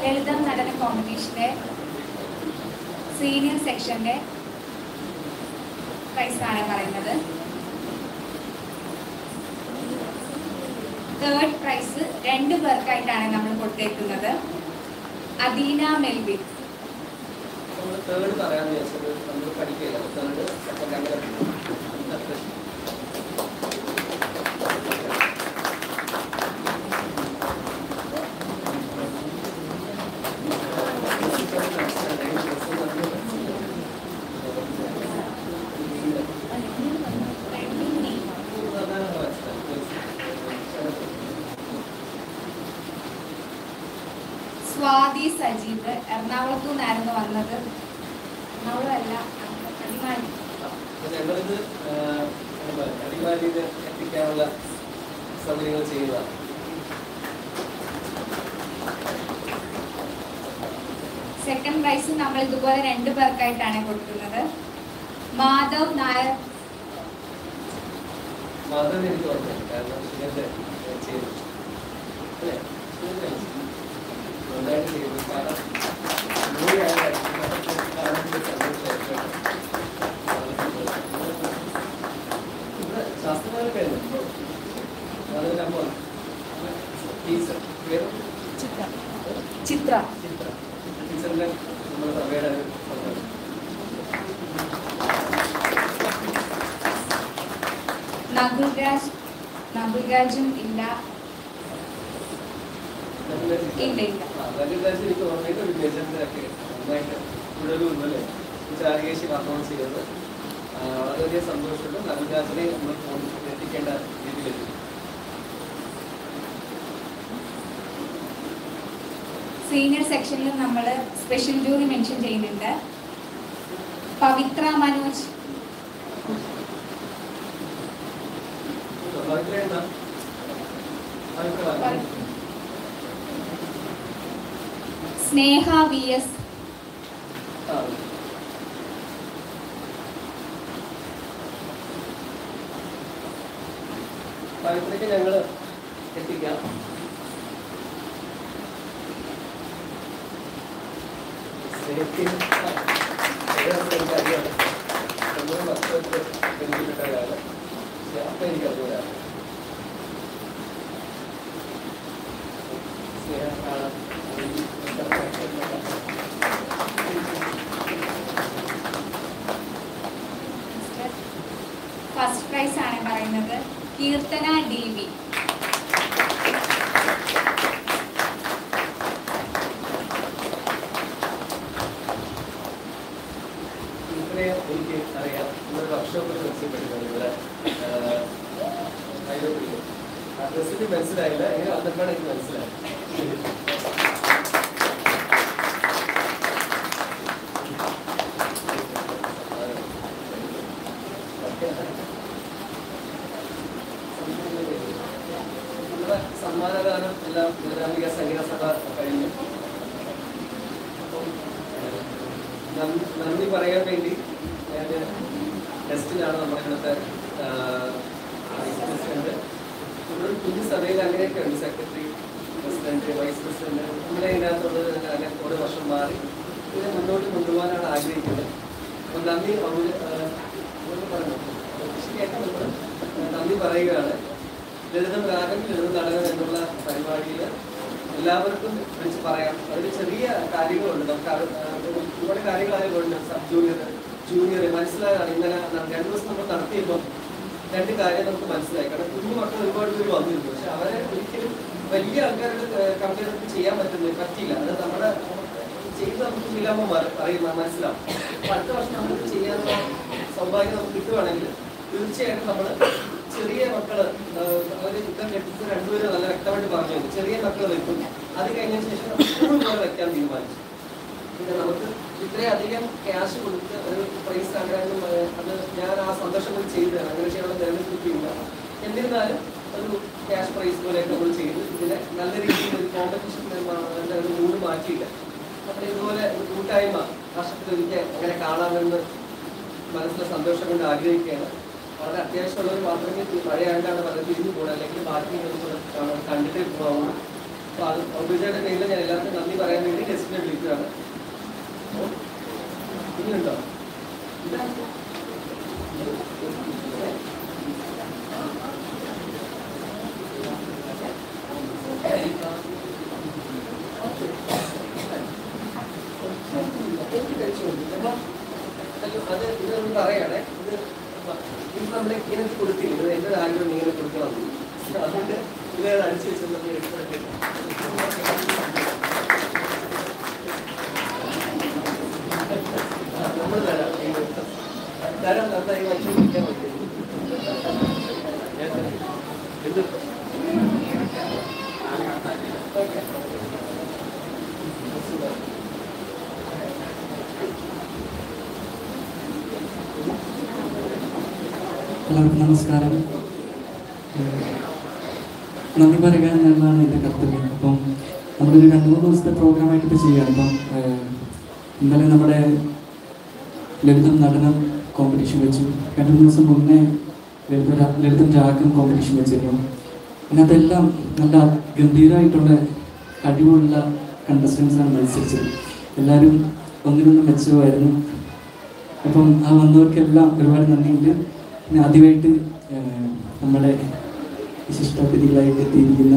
ലളിതം നടന കോമ്പറ്റീഷന്റെ സീനിയർ സെക്ഷന്റെ പ്രൈസാണ് പറയുന്നത് തേർഡ് പ്രൈസ് രണ്ട് പേർക്കായിട്ടാണ് നമ്മൾ കൊടുത്തേക്കുന്നത് അദീന മെൽവിൻ നമ്മൾ തേർഡ് പറയാന്ന് വെച്ചത് നമ്മൾ പഠിക്കില്ല തേർഡ് സെക്കൻഡ് അങ്ങനെ അടുത്ത സ്വാതി സജീവ് എറണാകുളത്തു നിന്നായിരുന്നു വന്നത് എറണാകുളമല്ല അടിമാലി ഞങ്ങളിത് അടിമാലിയിൽ എത്തിക്കാനുള്ള സൗകര്യങ്ങൾ ചെയ്യുന്നതാണ് സെക്കൻഡ് പ്രൈസ് നമ്മൾ ഇതുപോലെ രണ്ട് പേർക്കായിട്ടാണ് കൊടുക്കുന്നത് മാധവ് നായർ മാധവൻ എനിക്ക് ഓർമ്മ കാരണം ഇങ്ങനത്തെ ചെയ്തു അല്ലേ ശിവന്റെ നന്നായിട്ട് ചെയ്തു കാരണം മൂന്ന് ആൾക്കാർ കാണുമ്പോൾ സന്തോഷമായിട്ട് ഇവിടെ ശാസ്ത്രജ്ഞരൊക്കെ ഉണ്ട് മാധവന്റെ അമ്മ ടീച്ചർ പേര് ചിത്ര ചിത്ര ചിത്ര ടീച്ചറിന്റെ നമ്മുടെ സഭയുടെ ഒരു സന്തോഷം നകുൽരാജ് നകുൽരാജും ഇല്ല ഇല്ല, ഇല്ല. എനിക്ക് ഓർമ്മയിട്ട് ഒരു ഗജന്റൊക്കെ നന്നായിട്ട് തുടരുന്നല്ലേ ചാരികേശി പെർഫോമൻസ് ചെയ്തത് ആ, വളരെയധികം സന്തോഷമുണ്ട് നവരാജിനെ നമ്മൾ ഫോൺ എത്തിക്കേണ്ട രീതിയിലെത്തി സീനിയർ സെക്ഷനിൽ നമ്മൾ സ്പെഷ്യൽ ജൂറി മെൻഷൻ ചെയ്യുന്നുണ്ട് പവിത്ര മനോജ് പവിത്ര എന്താ പവിത്ര വാ. സ്നേഹ വി എസ് ആ. പവിത്രയ്ക്ക് ഞങ്ങൾ എത്തിക്കാം സ്നേഹത്തിന് ഏതാണെന്ന് എനിക്കറിയാം നമ്മുടെ മക്കൾക്ക് ബന്ധപ്പെട്ട ഒരാള് പക്ഷെ അപ്പം എനിക്കറിയില്ല സ്നേഹം കാണാം ഫസ്റ്റ് പ്രൈസ് ആണ് പറയുന്നത് കീർത്തന ഡി വി ഇത്രേ എനിക്ക് അറിയാം ഇന്നൊരു വർക്ക്ഷോപ്പിൽ മെച്ചപ്പെട്ടിട്ടുണ്ട് ഇവിടെ ഹൈദരാബാദിൽ ആ റെസിപ്പി മനസ്സിലായില്ല എങ്ങനെ വന്നപ്പോഴാണ് എനിക്ക് മനസ്സിലായത് ഇവിടെ സമ്മാനദാനം എല്ലാം ഇസ്ലാമിക സംഗീത സഭ കഴിഞ്ഞു അപ്പം നന്ദി നന്ദി പറയാൻ വേണ്ടി ഞാൻ ടെസ്റ്റിലാണ് നമ്മുടെ ഇവിടുത്തെ വൈസ് പ്രസിഡന്റ് ഇവിടെ ഒരു കുഞ്ഞു സഭയിൽ അങ്ങനെയൊക്കെ ഉണ്ട് സെക്രട്ടറി പ്രസിഡന്റ് വൈസ് പ്രസിഡന്റ് നമ്മളെ ഇതിനകത്തുള്ളത് അങ്ങനെ ഓരോ വർഷം മാറി ഇതിനെ മുന്നോട്ട് കൊണ്ടുപോകാനാണ് ആഗ്രഹിക്കുന്നത് അപ്പം നന്ദി അവര് അവര് പറഞ്ഞു കൃഷിയായിട്ട് നമ്മൾ നന്ദി പറയുകയാണ് ലളിതം രാഗം ലളിതം നാടകം എന്നുള്ള പരിപാടിയിൽ എല്ലാവർക്കും വിളിച്ച് പറയാം അതിൽ ചെറിയ കാര്യങ്ങളുണ്ട് നമുക്ക് അത് ഒരുപാട് കാര്യങ്ങൾ അതിലുണ്ട് സബ് ജൂനിയർ ജൂനിയർ മനസ്സിലാകാണ് ഇന്നലെ ന- രണ്ട് ദിവസം നമ്മൾ നടത്തിയപ്പോൾ രണ്ട് കാര്യം നമുക്ക് മനസ്സിലായി കാരണം കുഞ്ഞു മക്കൾ ഒരുപാട് പേര് വന്നിരുന്നു പക്ഷെ അവരെ ഒരിക്കലും വലിയ ആൾക്കാരുടെ കമ്പയർ നമുക്ക് ചെയ്യാൻ പറ്റുന്നില്ല പറ്റില്ല അത് നമ്മുടെ ചെയ്ത് നമുക്ക് ഇല്ലാമോ അറിയുന്ന മനസ്സിലാവും അപ്പൊ അടുത്ത വർഷം നമുക്ക് ചെയ്യാനുള്ള സൗഭാഗ്യം നമുക്ക് കിട്ടുവാണെങ്കിൽ തീർച്ചയായിട്ടും നമ്മൾ ചെറിയ മക്കള് അവർ യുദ്ധം കെട്ടിച്ച് രണ്ടുപേരും നല്ല വ്യക്തമായിട്ട് പറഞ്ഞു തന്നു. ചെറിയ മക്കൾ വെക്കും അത് കഴിഞ്ഞതിന് ശേഷം നമ്മൾ സ്കൂൾ പോലെ വെക്കാൻ തീരുമാനിച്ചു പിന്നെ നമുക്ക് ഇത്രയധികം ക്യാഷ് കൊടുത്ത് ഒരു പ്രൈസ് ആഗ്രഹം അത് ഞാൻ ആ സന്തോഷം കൊണ്ട് ചെയ്തതാണ് അങ്ങനെ ചെയ്യാനുള്ള നിലനിൽപ്പില്ല എന്നിരുന്നാലും ഒരു ക്യാഷ് പ്രൈസ് പോലെയൊക്കെ നമ്മൾ ചെയ്ത് ഇതിനെ നല്ല രീതിയിൽ ഒരു കോമ്പറ്റീഷൻ ഒരു മൂഡ് മാറ്റിയില്ല അപ്പോൾ ഇതുപോലെ ഒരു കൂട്ടായ്മ വർഷത്തിലൊരിക്കൽ അങ്ങനെ കാണാമെന്ന് മനസ്സിലെ സന്തോഷം കൊണ്ട് ആഗ്രഹിക്കുകയാണ് വളരെ അത്യാവശ്യമുള്ളവർ മാത്രമേ മഴയായിട്ടാണ് വളരെ തിരിഞ്ഞു പോകണം അല്ലെങ്കിൽ ബാക്കി കൂടെ കാണാൻ കണ്ടിട്ടേ പോകാവുള്ളൂ അപ്പോൾ അത് ഔദ്യോഗികയുടെ പേരിൽ ഞാൻ എല്ലാവർക്കും നന്ദി പറയാൻ വേണ്ടി ഗസ്റ്റിനെ വിളിക്കുകയാണ് അപ്പോൾ ഇനിയുണ്ടോ അയ്യോ, അത് ഇതൊന്നും പറയണേ ഇത് ഇത് നമ്മളെ ഇങ്ങനെ കൊടുത്തില്ല ഇത് എൻ്റെ ആഗ്രഹം ഇങ്ങനെ കൊടുക്കണം അതുകൊണ്ട് ഇത് അടിച്ചു വെച്ച് നമ്മൾ എടുത്തിട്ട് നമ്മൾ തരാം തരാം നന്നായി വച്ചു നിൽക്കാൻ പറ്റും എന്ത് ഓക്കെ എല്ലാവർക്കും നമസ്കാരം ഏഹ് നന്ദി പറയുക എന്നുള്ളതാണ് എൻ്റെ കർത്തവ്യം അപ്പം നമ്മളൊരു രണ്ട് മൂന്ന് ദിവസത്തെ പ്രോഗ്രാമായിട്ട് ഇപ്പോൾ ചെയ്യുകയാണ് അപ്പം ഏഹ് ഇന്നലെ നമ്മുടെ ലളിതം നടനം കോമ്പറ്റീഷൻ വെച്ചു രണ്ട് മൂന്ന് ദിവസം മുന്നേ ലളിത ലളിതം രാഗം കോമ്പറ്റീഷൻ വെച്ചിരുന്നു അതിനകത്തെല്ലാം നല്ല ഗംഭീരമായിട്ടുള്ള കഴിവുള്ള കണ്ടസ്റ്റൻസാണ് മത്സരിച്ചത് എല്ലാവരും ഒന്നിനൊന്നും മെച്ചമായിരുന്നു അപ്പം ആ വന്നവർക്കെല്ലാം ഒരുപാട് നന്ദിയുണ്ട് പിന്നെ ആദ്യമായിട്ട് ഏഹ്, നമ്മുടെ വിശിഷ്ടാതിഥികളായിട്ട് എത്തിയിരിക്കുന്ന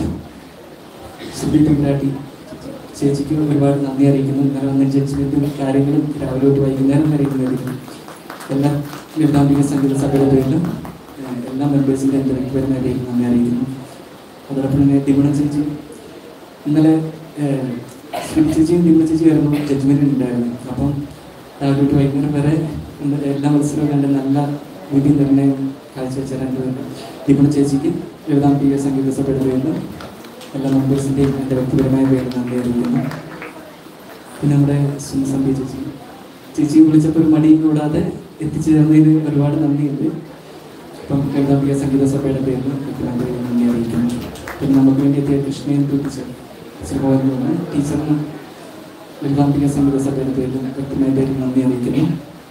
ശ്രുതി പിമ്പ്രാട്ടി ചേച്ചിക്ക് ഒരുപാട് നന്ദി അറിയിക്കുന്നു ഇന്നലെ വന്ന ജഡ്ജ്മെൻറ്റും കാര്യങ്ങളും രാവിലെ തൊട്ട് വൈകുന്നേരം വരെ ഇരുന്നായിരിക്കും എല്ലാ ലളിതാംബിക സംഗീത സഭയുടെ പേരിലും ഏഹ്, എല്ലാ മെമ്പേഴ്സിൻ്റെ എൻ്റെ വരുന്ന പേരിൽ നന്ദി അറിയിക്കുന്നു അതോടൊപ്പം തന്നെ ദിഗുണ ചേച്ചി ഇന്നലെ ഏഹ്, ശ്രീ ചേച്ചിയും ദിഗുണ ചേച്ചി വരുമ്പോൾ ജഡ്ജ്മെൻറ്റ് ഉണ്ടായിരുന്നു അപ്പം രാവിലെ തൊട്ട് വൈകുന്നേരം വരെ ഉണ്ട് എല്ലാ മത്സരവും കണ്ട് നല്ല വിധി നിർണ്ണയം കാഴ്ചവെച്ച രണ്ടുപേരും ദിഗുണ ചേച്ചിക്ക് ലളിതാംബിക സംഗീത സഭയുടെ പേരിൽ എല്ലാ മെമ്പേഴ്സിൻ്റെയും എൻ്റെ വ്യക്തിപരമായ പേരിൽ നന്ദി അറിയിക്കുന്നു പിന്നെ നമ്മുടെ സുനിസന്ധി ചേച്ചി ചേച്ചി വിളിച്ചപ്പോൾ ഒരു മടിയും കൂടാതെ എത്തിച്ചേർന്നതിന് ഒരുപാട് നന്ദിയുണ്ട് ഇപ്പം ലളിതാംബിക സംഗീത സഭയുടെ പേരിൽ വ്യക്തിപരമായ പേരിൽ നന്ദി അറിയിക്കുന്നു പിന്നെ നമുക്ക് വേണ്ടി എത്തിയ കൃഷ്ണയും ടീച്ചർ ടീച്ചർ പോയെന്ന് ടീച്ചറിന് ലളിതാംബിക സംഗീത സഭയുടെ പേരിൽ വ്യക്തമായ പേരിൽ നന്ദി അറിയിക്കുന്നു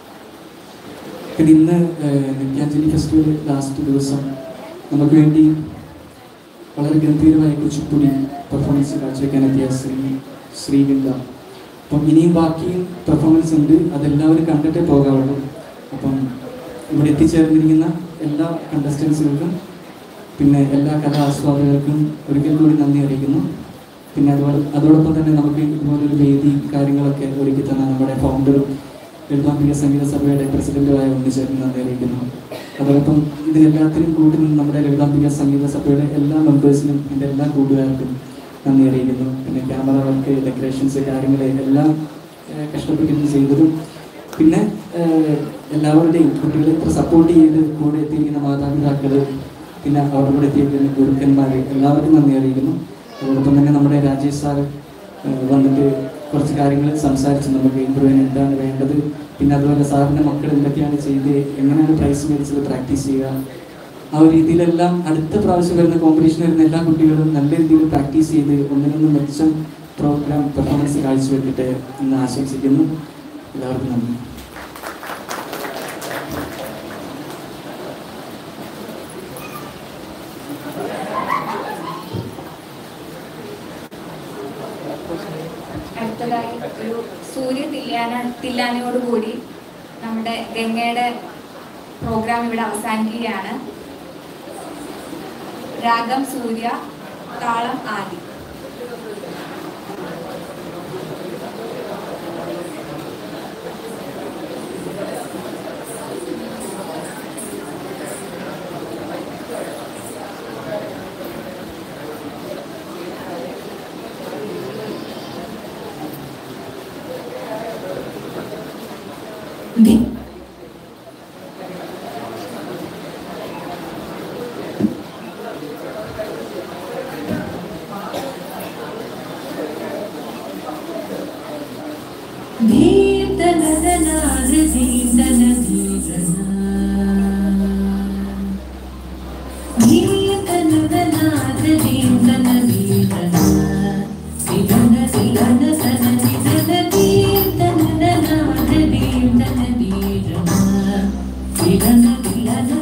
പിന്നെ ഇന്ന് ഏഹ്, നിത്യാഞ്ജലി ഫെസ്റ്റിവൽ ലാസ്റ്റ് ദിവസം നമുക്ക് വേണ്ടി വളരെ ഗംഭീരമായ കുച്ചിപ്പുടി പെർഫോമൻസ് കാഴ്ചവെക്കാനെത്തിയ ശ്രീ ശ്രീവിന്ദ അപ്പം ഇനിയും ബാക്കിയും പെർഫോമൻസ് ഉണ്ട് അതെല്ലാവരും കണ്ടിട്ടേ പോകാവുള്ളൂ അപ്പം ഇവിടെ എത്തിച്ചേർന്നിരിക്കുന്ന എല്ലാ കണ്ടസ്റ്റൻസുകൾക്കും പിന്നെ എല്ലാ കലാ ആസ്വാദകർക്കും ഒരിക്കൽ കൂടി നന്ദി അറിയിക്കുന്നു പിന്നെ അതുപോലെ അതോടൊപ്പം തന്നെ നമുക്ക് ഇതുപോലൊരു വേദി കാര്യങ്ങളൊക്കെ ഒരുക്കി തന്ന നമ്മുടെ ഫൗണ്ടറും ലളിതാംബിക സംഗീത സഭയുടെ പ്രസിഡന്റുമായ ഉണ്ണിച്ചേട്ടൻ നന്ദി അറിയിക്കുന്നു അതോടൊപ്പം ഇതിനെല്ലാത്തിനും കൂടി നിന്ന് നമ്മുടെ ലളിതാംബിക സംഗീത സഭയുടെ എല്ലാ മെമ്പേഴ്സിനും എൻ്റെ എല്ലാ കൂട്ടുകാർക്കും നന്ദി അറിയിക്കുന്നു പിന്നെ ക്യാമറ വർക്ക് ഡെക്കറേഷൻസ് കാര്യങ്ങൾ എല്ലാം ഏഹ്, കഷ്ടപ്പെട്ടിരുന്ന് ചെയ്തതും പിന്നെ ഏഹ്, എല്ലാവരുടെയും കുട്ടികളെ ഇത്ര സപ്പോർട്ട് ചെയ്ത് കൂടെ എത്തിയിരിക്കുന്ന മാതാപിതാക്കൾ പിന്നെ അവരുടെ കൂടെ എത്തിയിരിക്കുന്ന ഗുരുക്കന്മാർ എല്ലാവർക്കും നന്ദി അറിയിക്കുന്നു അതോടൊപ്പം തന്നെ നമ്മുടെ രാജേഷ് സാർ ഏഹ്, വന്നിട്ട് കുറച്ച് കാര്യങ്ങൾ സംസാരിച്ചു നമുക്ക് ഇമ്പ്രൂവിന് എന്താണ് വേണ്ടത് പിന്നെ അതുപോലെ സാറിൻ്റെ മക്കൾ എന്തൊക്കെയാണ് ചെയ്ത് എങ്ങനെയാണ് പ്രൈസ് മേടിച്ചത് പ്രാക്ടീസ് ചെയ്യുക ആ ഒരു രീതിയിലെല്ലാം അടുത്ത പ്രാവശ്യം വരുന്ന കോമ്പറ്റീഷൻ വരുന്ന എല്ലാ കുട്ടികളും നല്ല രീതിയിൽ പ്രാക്ടീസ് ചെയ്ത് ഒന്നിനൊന്ന് മെച്ചം പ്രോഗ്രാം പെർഫോമൻസ് കാഴ്ചവെക്കട്ടെ എന്ന് ആശംസിക്കുന്നു എല്ലാവർക്കും നന്ദി അടുത്തതായി ഒരു സൂര്യ തില്ലാന തില്ലാനയോടുകൂടി നമ്മുടെ ഗംഗയുടെ പ്രോഗ്രാം ഇവിടെ അവസാനിക്കുകയാണ് രാഗം സൂര്യ താളം ആദി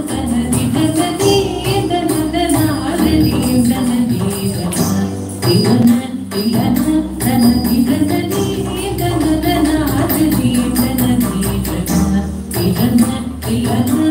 Thank you.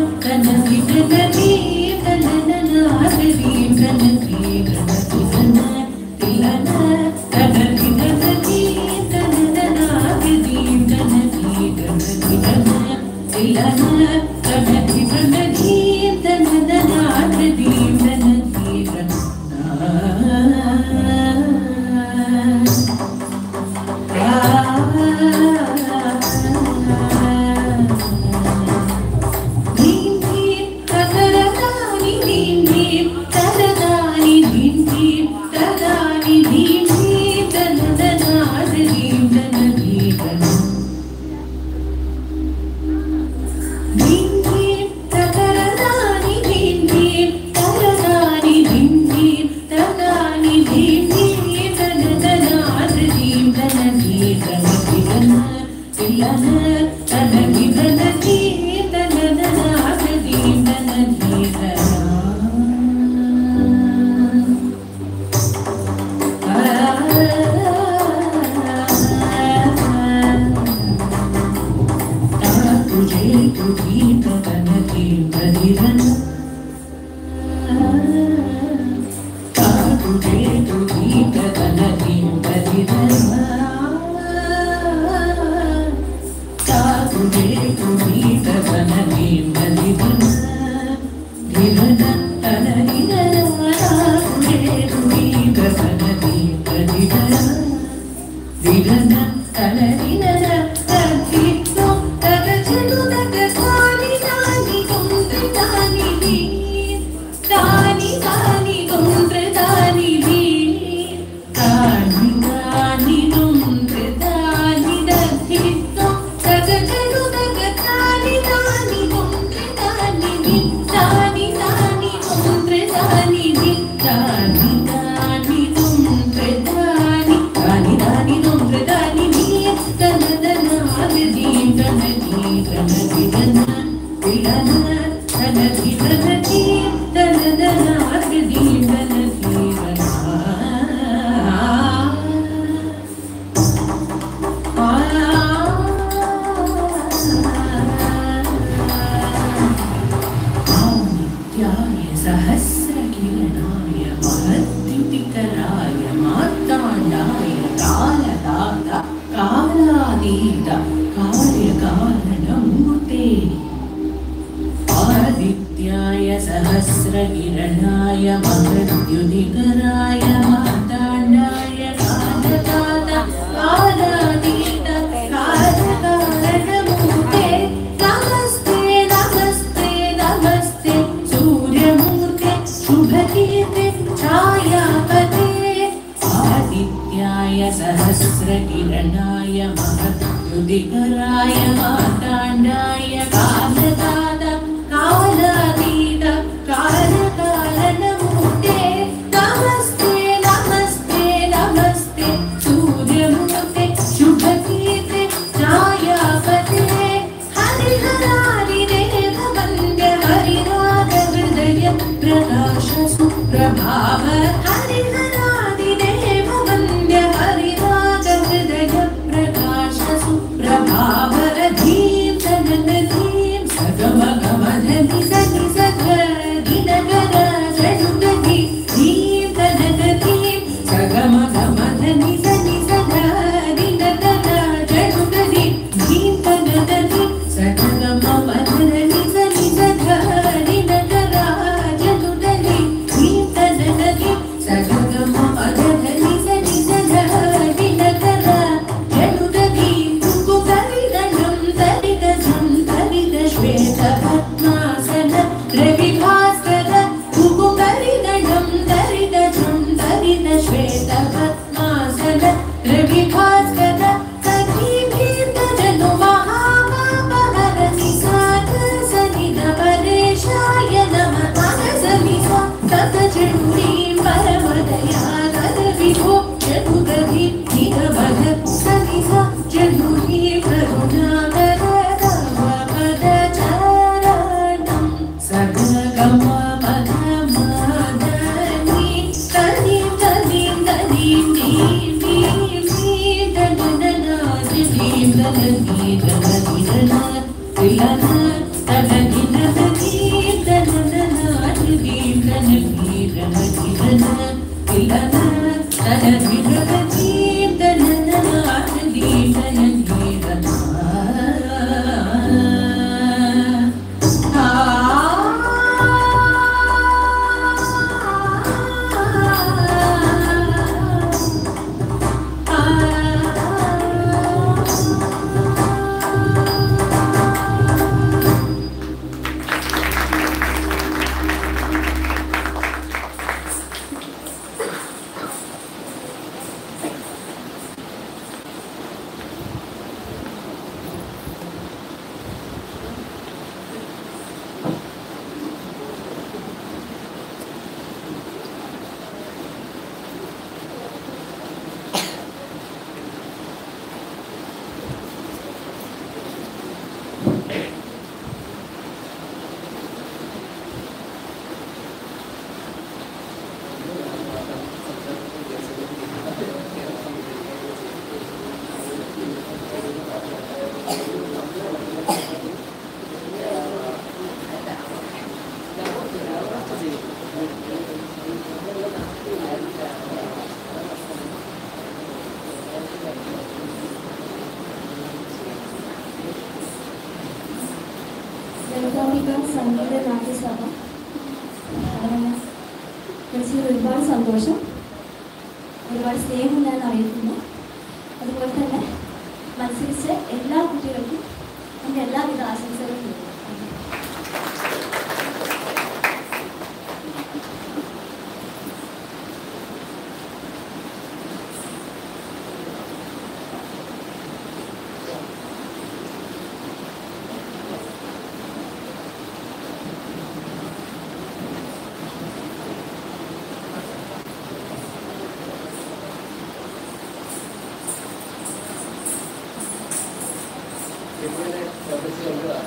सहस्रकिरणाय महद्युतिकराय मार्ताण्डाय कालदाता कालातीत कार्यकारणमूर्ते आदित्याय सहस्रकिरणाय महद्युतिकराय मार्ताण्डाय कालदाता कालातीत कार्यकारणमूर्ते नमस्ते नमस्ते नमस्ते सूर्यमूर्ते शुभकीर्ते छायापते आदित्याय सहस्रकिरणाय महद्युदिकराय माताण्डाय कालदात कालातीत कालकालनमूर्ते नमस्ते नमस्ते नमस्ते सूर्यमूर्ते शुभकीर्ते छायापते हरिहरारि देववन्द्य हरिरागहृदय प्रकाश सुप्रभाव हरिहरादि देववन्द्य हरिरागहृदय प्रकाश सुप्रभाव धीं तनदधीं सगमगमधनि सनि सग दिनगर जनुदधि धीं तनदधीं सगमगमधनि सनि सग दिनगर जनुदधि धीं तनदधि सगमगमधनि सनि सग दिनगर जनुदधि धीं तनदधि सगमगमधनि सनि सग दिनगर जनुदधि कुकुकरिदनं तरिदझं तरिद श्वेतपद्मासन ഒരുപാട് സന്തോഷം ഒരുപാട് സ്നേഹം ഞാൻ അറിയിക്കുന്നു അതുപോലെ തന്നെ മത്സരിച്ച എല്ലാ കുട്ടികൾക്കും എൻ്റെ എല്ലാവിധ ആശംസകളും നേരുന്നു. ഇങ്ങനെ ശ്രദ്ധിച്ച് കണ്ടതാണ്.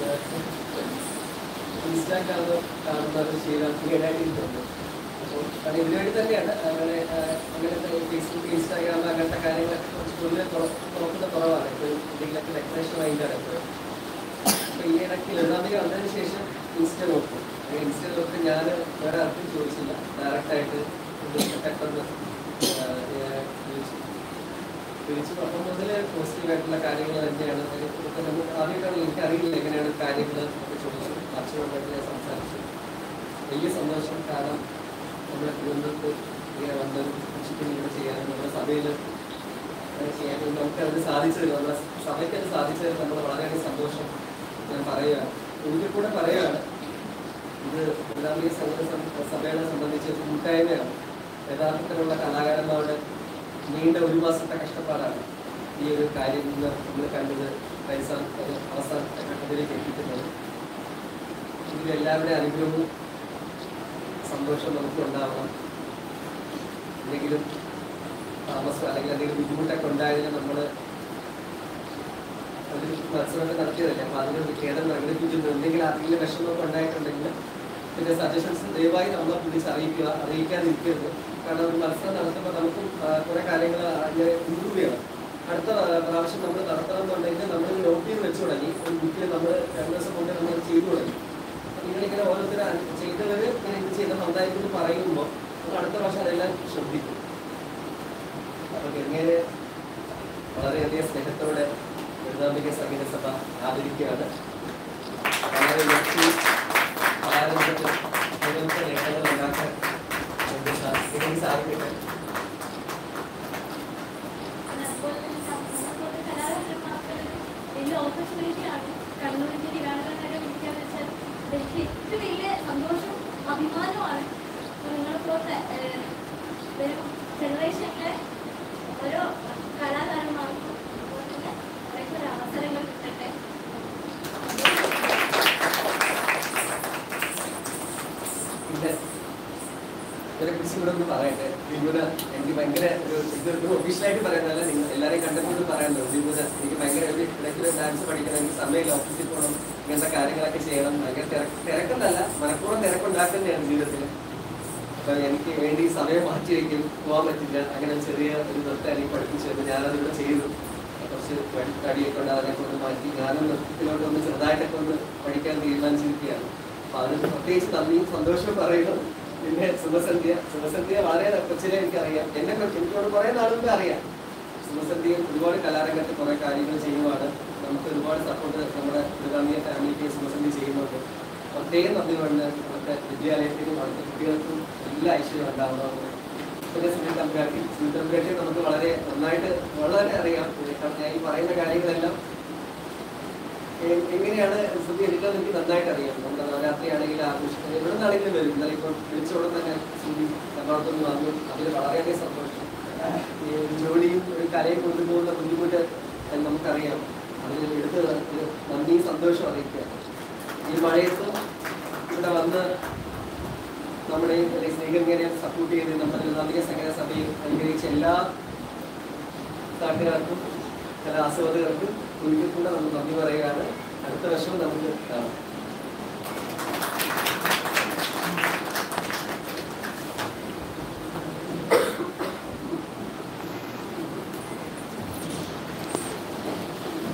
ഇൻസ്റ്റാഗ്രാം കാണുന്ന ഒരു ശീലം ഈയിടെയായിട്ടുണ്ട് അപ്പോൾ അത് ഇതിനു വേണ്ടി തന്നെയാണ് അങ്ങനെ ആ, അങ്ങനത്തെ ഫേസ്ബുക്ക് ഇൻസ്റ്റാഗ്രാം അങ്ങനത്തെ കാര്യങ്ങൾ കുറച്ച് കൂടുതൽ തുറ- തുറക്കുന്ന കുറവാണ് ഇപ്പോൾ എന്തെങ്കിലുമൊക്കെ ഡെക്കറേഷൻ വാങ്ങിക്കാറ് എപ്പോഴും അപ്പോൾ ഈ ഇടയ്ക്ക് ലളിതാംബിക വന്നതിന് ശേഷം ഇൻസ്റ്റ നോക്കും ഇൻസ്റ്റ നോക്കി ഞാൻ വേറെ ആർക്കും ചോദിച്ചില്ല ഡയറക്റ്റായിട്ട് ഇത് പെട്ടെന്ന് ആ, ഞാൻ വിളിച്ചു തിരിച്ചു അപ്പം മുതൽ പോസിറ്റീവ് ആയിട്ടുള്ള കാര്യങ്ങൾ തന്നെയാണ് ഇപ്പം നമുക്ക് ആദ്യമായിട്ടാണ് എനിക്കറിയില്ല എങ്ങനെയാണ് കാര്യങ്ങൾ ഒക്കെ ചോദിച്ചു അച്ഛനോടായിട്ട് ഞാൻ സംസാരിച്ചു വലിയ സന്തോഷം കാരണം നമ്മുടെ കുടുംബത്തിൽ ഇങ്ങനെ വന്ന് ഉച്ചയ്ക്ക് ഇവിടെ ചെയ്യാനും നമ്മുടെ സഭയിൽ അങ്ങനെ ചെയ്യാനും നമുക്കത് സാധിച്ചത് നമ്മുടെ സഭയ്ക്ക് അത് സാധിച്ചത് നമ്മൾ വളരെയധികം സന്തോഷം ഞാൻ പറയുകയാണ് ഒരിക്കൽ കൂടെ പറയുകയാണ് ഇത് ഇസ്ലാമിക സംഘ സഭയെ സംബന്ധിച്ച് ഒരു കൂട്ടായ്മയാണ് യഥാർത്ഥത്തിലുള്ള കലാകാരന്മാരുടെ നീണ്ട ഒരു മാസത്തെ കഷ്ടപ്പാടാണ് ഈ ഒരു കാര്യം ഇന്ന് നമ്മൾ കണ്ടത് പൈസ അവസാന ഘട്ടത്തിലേക്ക് എത്തിക്കുന്നത് ഇതിൽ എല്ലാവരുടെയും അനുഗ്രഹവും സന്തോഷം നമുക്ക് ഉണ്ടാവണം എന്തെങ്കിലും താമസം അല്ലെങ്കിൽ എന്തെങ്കിലും ബുദ്ധിമുട്ടൊക്കെ ഉണ്ടായതിന് നമ്മൾ ഒരു മത്സരമൊക്കെ നടത്തിയതല്ലേ അപ്പൊ അതിന് ഖേദം പ്രകടിപ്പിക്കുന്നു എന്തെങ്കിലും ആർക്കെങ്കിലും വിഷമമൊക്കെ ഉണ്ടായിട്ടുണ്ടെങ്കിൽ പിന്നെ സജഷൻസ് ദയവായി നമ്മളെ വിളിച്ച് അറിയിക്കുക അറിയിക്കാതിരിക്കരുത് കാരണം ഒരു മത്സരം നടത്തുമ്പോൾ നമുക്കും ആ, കുറെ കാര്യങ്ങൾ അങ്ങനെ ഇമ്പ്രൂവ് ചെയ്യണം അടുത്ത ആ, പ്രാവശ്യം നമ്മൾ നടത്തണം എന്നുണ്ടെങ്കിൽ നമ്മൾ നോട്ട് ചെയ്ത് വെച്ച് തുടങ്ങി ഒരു ബുക്കിൽ നമ്മൾ രണ്ട് ദിവസം കൊണ്ട് നമ്മൾ ചെയ്തു തുടങ്ങി അപ്പൊ നിങ്ങളിങ്ങനെ ഓരോരുത്തർ ചെയ്തവർ ഇങ്ങനെ ഇത് ചെയ്ത നന്നായിരുന്നു പറയുമ്പോൾ നമ്മൾ അടുത്ത പ്രാവശ്യം അതെല്ലാം ശ്രദ്ധിക്കും അപ്പൊ എങ്ങനെ വളരെയധികം സ്നേഹത്തോടെ ലളിതാംബിക സംഗീത സഭ ആദരിക്കുകയാണ് വളരെ ഉയർത്തി ആരംഭത്തിൽ നിരവധി നേട്ടങ്ങൾ ഉണ്ടാക്കാൻ നമുക്ക് സാ- എനിക്ക് സാധിക്കട്ടെ വലിയ ഓപ്പർച്യൂണിറ്റിയാണ് കണ്ണൂരിന്റെ വികാരങ്ങളെ വിളിക്കാൻ വെച്ചാൽ എനിക്ക് ഏറ്റവും വലിയ സന്തോഷം അഭിമാനമാണ് നിങ്ങളെ പോലത്തെ വരും ജനറേഷനിലെ ഓരോ കലാകാരന്മാർക്കും അതുപോലെ തന്നെ അവർക്ക് ഒരു അവസരങ്ങൾ കിട്ടട്ടെ പിന്നെ ഇതിനെ കുറിച്ച് ഇവിടെ ഒന്ന് പറയട്ടെ വിമുന എനിക്ക് ഭയങ്കര ഒരു ഇതൊരു ഒഫീഷ്യലായിട്ട് പറയുന്നതല്ല നിങ്ങൾ എല്ലാവരെയും കണ്ടപ്പോൾ പറയാനുള്ളത് വിമുന എനിക്ക് ഭയങ്കര ഒരു ഇടയ്ക്ക് ഡാൻസ് പഠിക്കണം എനിക്ക് സമയമില്ല ഓഫീസിൽ പോകണം ഇങ്ങനത്തെ കാര്യങ്ങളൊക്കെ ചെയ്യണം ഭയങ്കര തിരക്ക് തിരക്കെന്നല്ല മനഃപൂർവ്വം തിരക്കുണ്ടാക്കുന്നതാണ് ജീവിതത്തിൽ അപ്പൊ എനിക്ക് വേണ്ടി സമയം മാറ്റി വയ്ക്കും പോകാൻ പറ്റില്ല അങ്ങനെ ഒരു ചെറിയ ഒരു നൃത്തം എനിക്ക് പഠിപ്പിച്ചു തന്നു ഞാനത് ഇവിടെ ചെയ്തു കുറച്ച് വഴി- തടിയൊക്കെ ഉണ്ട് അതിനൊക്കെ ഒന്ന് മാറ്റി ഞാനും നൃത്തത്തിലോട്ട് ഒന്ന് ചെറുതായിട്ടൊക്കെ ഒന്ന് പഠിക്കാൻ തീരുമാനിച്ചിരിക്കുകയാണ് അപ്പൊ അതിന് പ്രത്യേകിച്ച് നന്ദിയും സന്തോഷവും പറയുന്നു പിന്നെ സുമസന്ധ്യ സുമസന്ധ്യ വളരെ കൊച്ചിലെ എനിക്കറിയാം എന്നെ കുറിച്ച് എനിക്കോട് കുറെ നാളുമ്പേ അറിയാം സുമസന്ധ്യയും ഒരുപാട് കലാരംഗത്ത് കുറെ കാര്യങ്ങൾ ചെയ്യുവാണ് നമുക്ക് ഒരുപാട് സപ്പോർട്ട് നമ്മുടെ ഗാന്ധിയ ഫാമിലിക്ക് സുമസന്ധ്യ ചെയ്യുന്നുണ്ട് പ്രത്യേകം നന്ദിയുണ്ട് നമ്മുടെ വിദ്യാലയത്തിനും അവിടുത്തെ കുട്ടികൾക്കും എല്ലാ ഐശ്വര്യം ഉണ്ടാവണമെന്ന് പിന്നെ സുനിൽ തമ്പുരാട്ടി സുനിൽ തമ്പുരാട്ടി നമുക്ക് വളരെ നന്നായിട്ട് വളരെ അറിയാം കാരണം ഞാൻ ഈ പറയുന്ന കാര്യങ്ങളെല്ലാം എ- എങ്ങനെയാണ് സുധി എടുക്കാൻ എനിക്ക് നന്നായിട്ട് അറിയാം നമ്മുടെ നവരാത്രിയാണെങ്കിൽ ആഘോഷിക്കുന്നത് എവിടെ നിന്നാണെങ്കിലും വരും ഇന്നലെ ഇപ്പം വിളിച്ചോടെ തന്നെ സുധി എറണാകുളത്തുനിന്ന് വന്നു അതിൽ വളരെയധികം സന്തോഷം ഈ ഒരു ജോലിയും ഒരു കലയും കൊണ്ടുപോകുന്ന ബുദ്ധിമുട്ട് എന്ന് നമുക്കറിയാം അതിൽ എടുത്ത് ഒരു നന്ദിയും സന്തോഷവും അറിയിക്കുക ഈ മഴയത്ത് ഇവിടെ വന്ന് നമ്മുടെ ഈ സ്നേഹിതരെ സപ്പോർട്ട് ചെയ്ത് നമ്മുടെ ലളിതാംബിക സംഗീത സഭയിൽ അനുഗ്രഹിച്ച എല്ലാ നാട്ടുകാർക്കും കലാസ്വാദകർക്കും ഒരിക്കൽ കൂടെ നമ്മൾ നന്ദി പറയുകയാണ് അടുത്ത വർഷവും നമുക്ക് കാണാം